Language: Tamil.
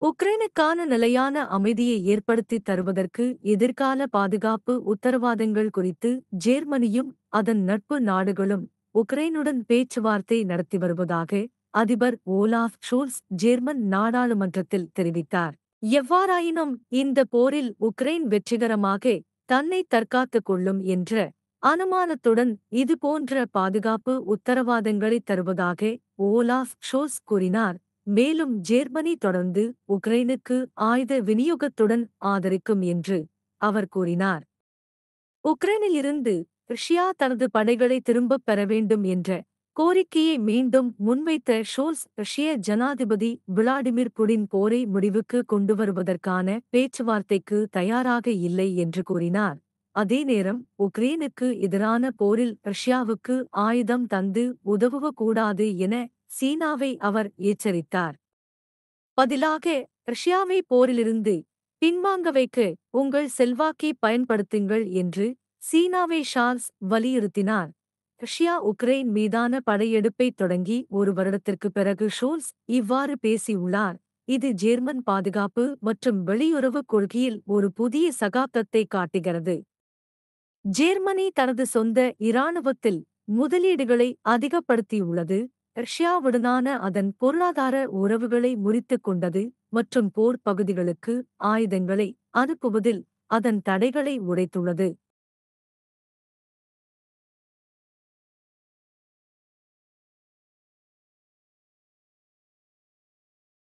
உக்ரைனுக்கான நிலையான அமைதியை ஏற்படுத்தித் தருவதற்கு எதிர்கால பாதுகாப்பு உத்தரவாதங்கள் குறித்து ஜேர்மனியும் அதன் நட்பு நாடுகளும் உக்ரைனுடன் பேச்சுவார்த்தை நடத்தி வருவதாக அதிபர் ஓலாஃப் ஷோல்ஸ் ஜேர்மன் நாடாளுமன்றத்தில் தெரிவித்தார் எவ்வாறாயினும் இந்த போரில் உக்ரைன் வெற்றிகரமாக தன்னை தற்காத்துக் கொள்ளும் என்ற அனுமானத்துடன் இதுபோன்ற பாதுகாப்பு உத்தரவாதங்களைத் தருவதாக ஓலாஃப் ஷோல்ஸ் கூறினார் மேலும் ஜேர்மனி தொடர்ந்து உக்ரைனுக்கு ஆயுத விநியோகத்துடன் ஆதரிக்கும் என்று அவர் கூறினார் உக்ரைனிலிருந்து ரஷ்யா தனது படைகளை திரும்பப் பெற வேண்டும் என்ற கோரிக்கையை மீண்டும் முன்வைத்த ஷோல்ஸ் ரஷ்ய ஜனாதிபதி விளாடிமிர் புடின் போரை முடிவுக்கு கொண்டுவருவதற்கான பேச்சுவார்த்தைக்கு தயாராக இல்லை என்று கூறினார் அதே நேரம் உக்ரைனுக்கு எதிரான போரில் ரஷ்யாவுக்கு ஆயுதம் தந்து உதவக்கூடாது என சீனாவை அவர் எச்சரித்தார் பதிலாக ரஷ்யாவை போரிலிருந்து பின்வாங்க வைக்க உங்கள் செல்வாக்கை பயன்படுத்துங்கள் என்று சீனாவை ஷார்ல்ஸ் வலியுறுத்தினார் ரஷ்யா உக்ரைன் மீதான படையெடுப்பைத் தொடங்கி ஒரு வருடத்திற்கு பிறகு ஷோல்ஸ் இவ்வாறு பேசியுள்ளார் இது ஜேர்மன் பாதுகாப்பு மற்றும் வெளியுறவுக் கொள்கையில் ஒரு புதிய சகாப்தத்தை காட்டுகிறது ஜேர்மனி தனது சொந்த இராணுவத்தில் முதலீடுகளை அதிகப்படுத்தியுள்ளது ரஷ்யாவுடனான அதன் பொருளாதார உறவுகளை முறித்துக் கொண்டது மற்றும் போர் பகுதிகளுக்கு ஆயுதங்களை அனுப்புவதில் அதன் தடைகளை உடைத்துள்ளது